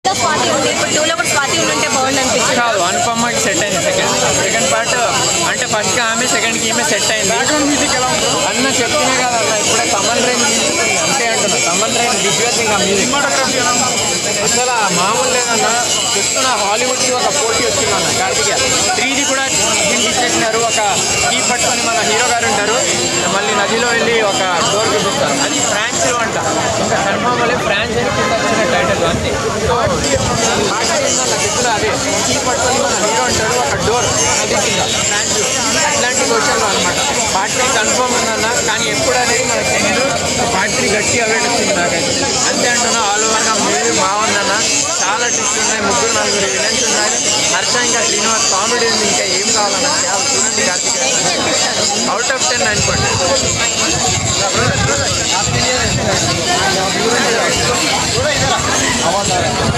స్వాతి ఉంది ఇప్పుడు టూలో కూడా స్వాతి ఉంటే బాగుంది అనిపించింది కాదు అనుపమ్మకి సెట్ అయింది సెకండ్ సెకండ్ పార్ట్ అంటే ఫస్ట్కి ఆమె సెకండ్కి ఈమె సెట్ అయింది అన్న చెప్తేనే కదా అన్న ఇప్పుడే తమన్ రేంజ్ తీసుకుంది అంతే అంటున్నా తమన్ రేంజ్ విజువల్స్ ఇంకా మ్యూజిక్ అసలు ఆ మామూలు లేదన్న చెప్తున్నా హాలీవుడ్కి ఒక పోటీ వచ్చిందన్న కార్తికేయ త్రీది కూడా హింట్ ఇచ్చేసినారు ఒక కీ పట్టుకొని మన హీరో గారు ఉంటారు మళ్ళీ నదిలో వెళ్ళి ఒక డోర్ చూపిస్తారు అది ఫ్రాన్స్ అంట ఇంకా కన్ఫామ్ అవ్వలే ఫ్రాన్స్ అని కింద వచ్చిన టైటిల్ అంతే సో పాట ఏంటన్న చెప్తున్నా అదే కీ పట్టుకొని మన హీరో ఉంటాడు ఒక డోర్ నది కింద ఫ్రాన్స్ అట్లాంటి క్వశ్చన్ అనమాట పార్ట్ త్రీ కన్ఫర్మ్ ఉందన్న కానీ ఎప్పుడు అనేది మనకు తెలియదు పార్ట్ త్రీ గట్టి అవేట్ వచ్చింది నాకైతే అంతే అంటున్నా ఆల్ ఓవర్గా మూవీ బాగుందన్న చాలా ట్విస్ట్ ఉన్నాయి ముగ్గురు నలుగురు విలన్స్ ఉన్నారు హర్ష ఇంకా శ్రీనివాస్ కామెడీ ఉంది ఇంకా ఏం కావాలన్న చాలా చూడండి కార్తీక్ అవుట్ ఆఫ్ టెన్ అనుకోండి అవతారం